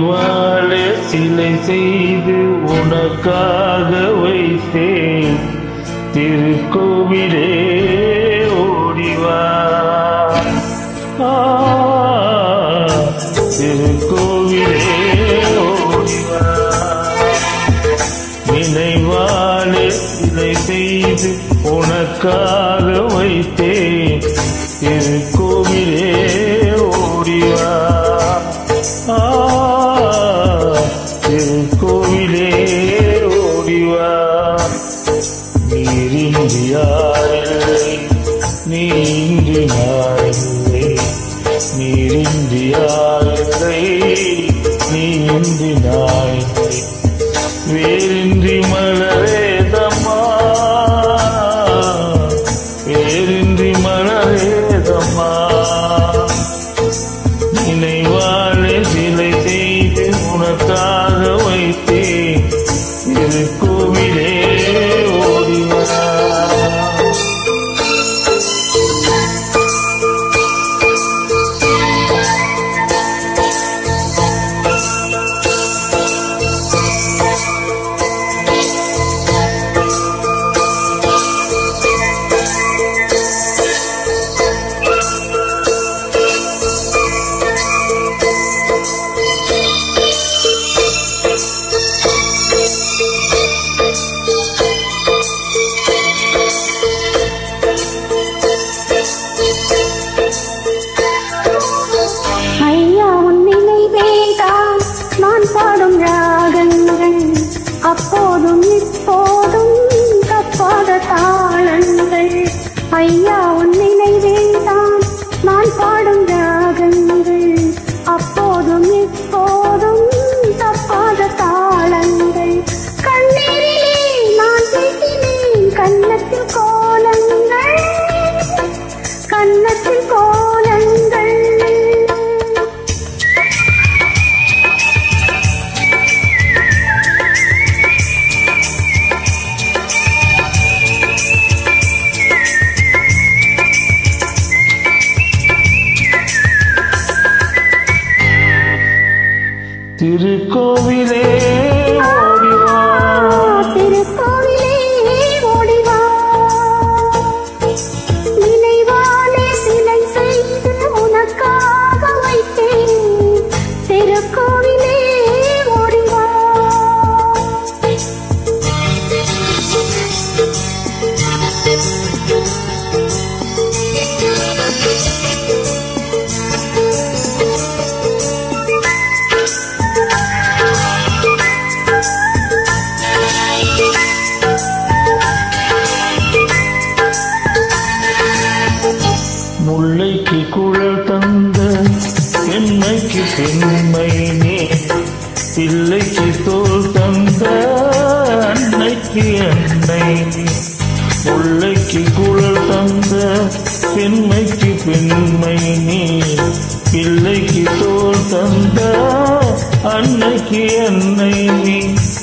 நினைவாழ சிலை செய்து உனக்காக வைத்தேன் திருக்கோவிலே ஓடிவா ஆ, திருக்கோவிலே ஓடிவா நினைவாழ சிலை செய்து உனக்காக வைத்தேன் திருக்கோவிலே ஓடிவா ஆ, திருக்கோவிலே ஓடிவா நீரின்றி யாரில்லை நீ இன்றி நாரில்லை நீரின்றி யாரில்லை நீ இன்றி நாரில்லை வேரின்றி மலரேதம்மா வேரின்றி மலரேதம்மா நினைவாழ சிலை செய்து உனக்காக வைத்தேன் திருக்கோவிலே ஓடிவா ஐயா உன் நினைவேதான் நான் பாடும் ராகங்கள் அப்போதும் இப்போதும் தப்பாத தாளங்கள் ஐயா உன் நினைவேதான் நான் பாடும் ராகங்கள் அப்போதும் இப்போதும் தப்பாத தாளங்கள் கண்ணீரிலே நான் பேசினேன் கன்னத்தில் கோலங்கள் கன்னத்தில் கோலங்கள் திருக்கோவிலே ஓடிவா திருக்கோவிலே ஓடிவா நினைவாலே சிலை செய்து உனக்காக வைத்தேன் திருக்கோவிலே ஓடிவா முல்லைக்கு குழல் தந்த பெண்மைக்கு பெண்மை நீ பிள்ளைக்கு தோல் தந்த அன்னைக்கு அன்னை நீ முல்லைக்கு குழல் தந்த பெண்மைக்கு பெண்மை நீ பிள்ளைக்கு தோல் தந்த அன்னைக்கு அன்னை நீ